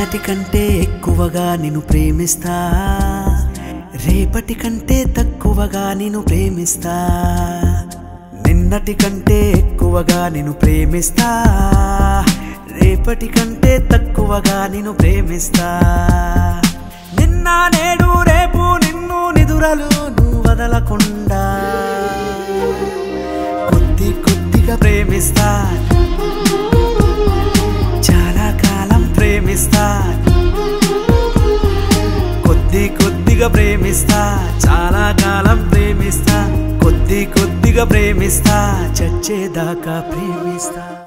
నిన్నటి కంటే ఎక్కువగా నిన్ను ప్రేమిస్తా రేపటి కంటే తక్కువగా నిన్ను ప్రేమిస్తా నిన్నటి కంటే ఎక్కువగా నిన్ను ప్రేమిస్తా రేపటి కంటే తక్కువగా నిన్ను ప్రేమిస్తా నిన్న నేడు రేపు నిన్ను నిదురలు నువ్వు వదలకుండా కొద్ది కొద్దిగా ప్రేమిస్తా చాలా కాలం ప్రేమిస్తా కొద్ది కొద్దిగా ప్రేమిస్తా చాలా కాలం ప్రేమిస్తా కొద్ది కొద్దిగా ప్రేమిస్తా చచ్చేదాకా ప్రేమిస్తా